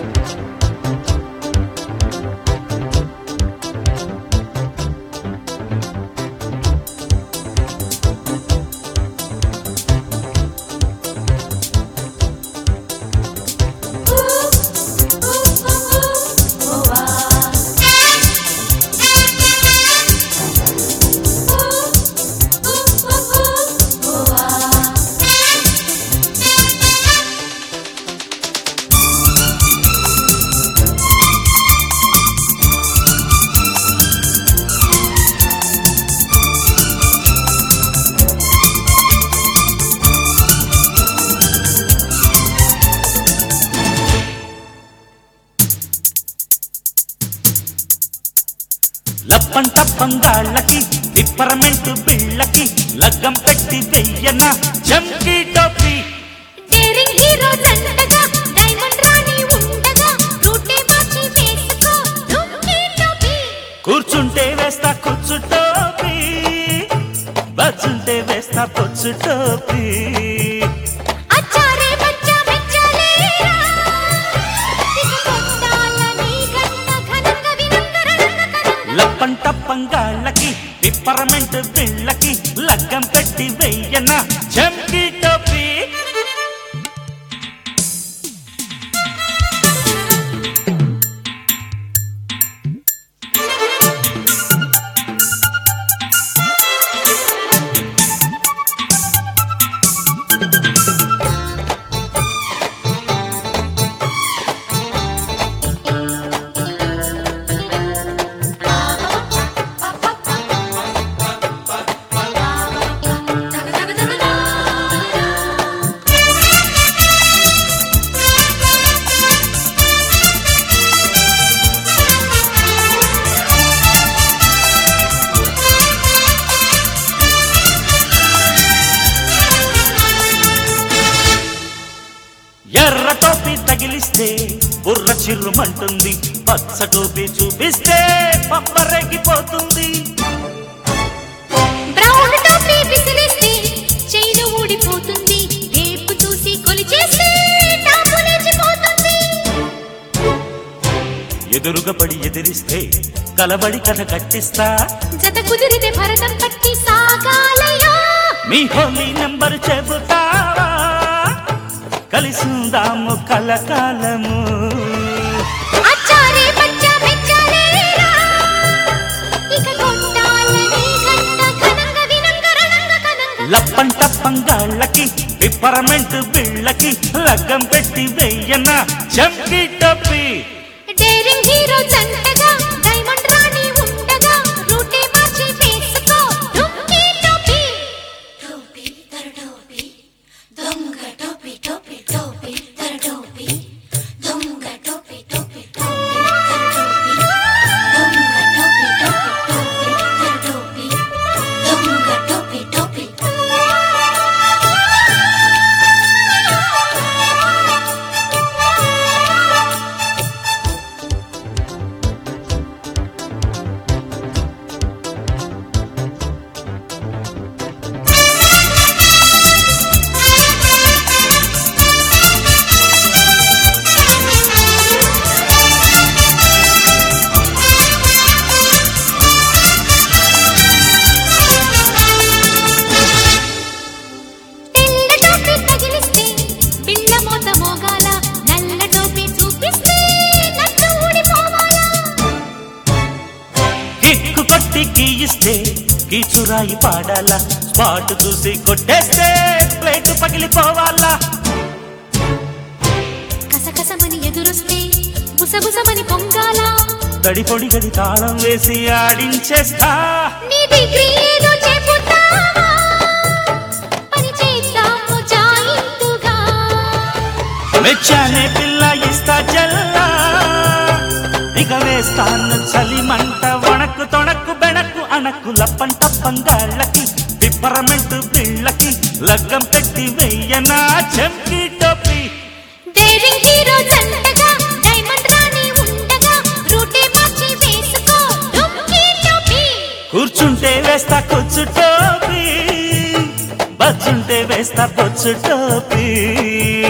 లప్పంట పంగాళ్ళకి పిప్పరమెంట్ బిళ్ళకి లగ్గం పెట్టి వెయ్యన చంకీ టోపీ డేరింగ్ హీరో దండగా డైమండ్ రాణి ఉండగా రూటే మార్చి వేసుకో డుమ్మీ టోపీ కూర్చుంటే వేస్తా కుచ్చు టోపీ బచ్చుంటే వేస్తా పొచ్చు టోపీ అచ్చారే బచ్చా మెచ్చలేరా ఇక కొట్టాల నీ గంట ఘనంగా వినంగ రణంగ కనంగ లప్పంట పంగాళ్ళకి పిప్పరమెంట్ బిళ్ళకి లగ్గం పెట్టి వెయ్యన చంకీ టోపీ ఎర్ర టోపీ తగిలిస్తే బుర్ర చిర్రుమంటుంది పచ్చ టోపీ చూపిస్తే పప్పరెగిపోతుంది బ్రౌన్ టోపీ విసిరేస్తే చైను ఊడిపోతుంది టేపు చూసి కొలిచేస్తే టాపు లేచిపోతుంది ఎదురుగా పడి ఎదిరిస్తే కలబడి కథ కట్టిస్తా జత కుదిరితే భరతం పట్టి సాగాలయ్యా మీ హోలీ నెంబర్ చెబుతావా కలిసిందాము కలకాలము అచ్చారే బచ్చా మెచ్చలేరా ఇక కొట్టాలని గంట ఘనంగా వినంగ రణంగ కనంగ లప్పంట పంగాళ్ళకి పిప్పరమెంట్ బిళ్ళకి లగ్గం పెట్టి వెయ్యన చంకీ టోపీ డేరింగ్ హీరో జంటగా డైమండ్ రాణి ఉండగా రూటే మార్చి వేసుకో డుమ్మీ టోపీ టోపీ తర టోపీ దొంగ టోపీ టోపీ టోపీ తర టోపీ దొంగ టోపీ టోపీ టోపీ తర టోపీ దొంగ టోపీ టోపీ టోపీ తర టోపీ దొంగ టోపీ టోపీ తెల్ల టోపీ తగిలిస్తే పిల్ల మోత మోగాల నల్ల టోపీ చూపిస్తే నట్టు ఊడిపోవాలా కిక్కు కొట్టి గీయిస్తే కీచురాయి పాడాలా స్పాట్ చూసి కొట్టేస్తే ప్లేట్ పగిలిపోవాలా కసకసమని ఎదురొస్తే బుసబుసమని పొంగాల తడి పొడి గడి తాళం వేసి ఆడించేస్తా నీ డిగ్రీ ఏదో చెబుతావా పని చేద్దాము జాయింటుగా మెచ్చానే పిల్ల ఇస్తా జల్లా ఇక వేస్తాను చలిమంట వణకు తొణకు బెణకు అనకు లప్పంట పంగాళ్ళకి పిప్పరమెంటు బిళ్ళకి లగ్గం పెట్టి వెయ్యనా చెంకి టోపీ డేరింగ్ హీరో జంటగా డైమండ్ రాణి ఉండగా రూటే మార్చి వేసుకో డుమ్మీ టోపీ కూర్చుంటే వేస్తా కొచ్చు టోపీ బజ్జుంటే వేస్తా బొచ్చు టోపీ